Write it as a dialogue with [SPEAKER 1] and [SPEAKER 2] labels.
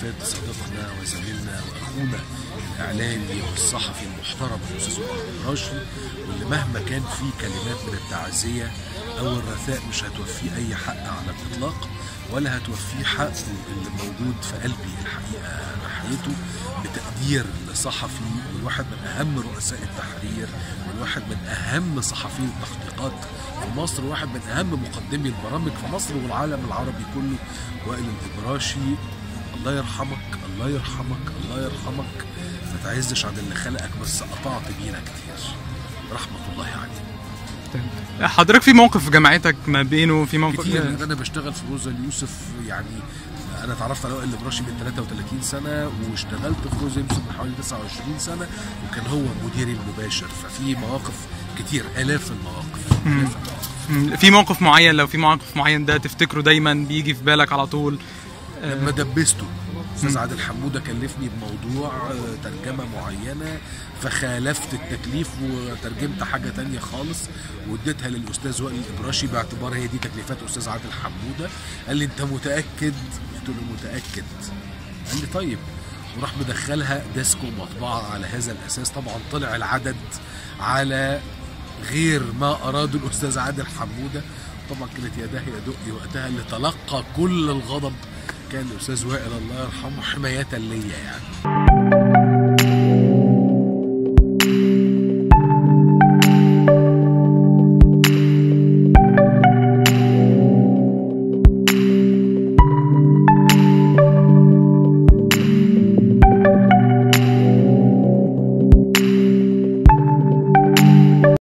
[SPEAKER 1] وفاه صديقنا وزميلنا واخونا الاعلامي والصحفي المحترم الاستاذ وائل راشد واللي مهما كان فيه كلمات من التعزيه او الرثاء مش هتوفيه اي حق على الاطلاق ولا هتوفيه حقه اللي موجود في قلبي الحقيقه ناحيته بتقدير لصحفي والواحد من اهم رؤساء التحرير والواحد من اهم صحفي التحقيقات في مصر وواحد من اهم مقدمي البرامج في مصر والعالم العربي كله وائل الابراشي الله يرحمك الله يرحمك الله يرحمك ما تعزش عن اللي خلقك بس قطعت بينا كتير رحمه الله عليه
[SPEAKER 2] حضرتك في موقف في جامعتك ما بينه في موقف
[SPEAKER 1] كتير لان انا بشتغل في روزا اليوسف يعني انا اتعرفت على وائل الابراشي من 33 سنه واشتغلت في روزا اليوسف من حوالي 29 سنه وكان هو مديري المباشر ففي مواقف كتير الاف المواقف الاف المواقف
[SPEAKER 2] في موقف معين لو في موقف معين ده تفتكره دايما بيجي في بالك على طول
[SPEAKER 1] لما دبسته استاذ عادل حموده كلفني بموضوع آه، ترجمه معينه فخالفت التكليف وترجمت حاجه تانية خالص واديتها للاستاذ وائل الابراشي باعتبار هي دي تكليفات استاذ عادل حموده قال لي انت متاكد قلت له متاكد قال لي طيب وراح مدخلها ديسكو مطبعه على هذا الاساس طبعا طلع العدد على غير ما اراده الاستاذ عادل حموده طبعا كانت يداه يدق وقتها اللي تلقى كل الغضب كان الاستاذ وائل الله يرحمه حمايه ليا يعني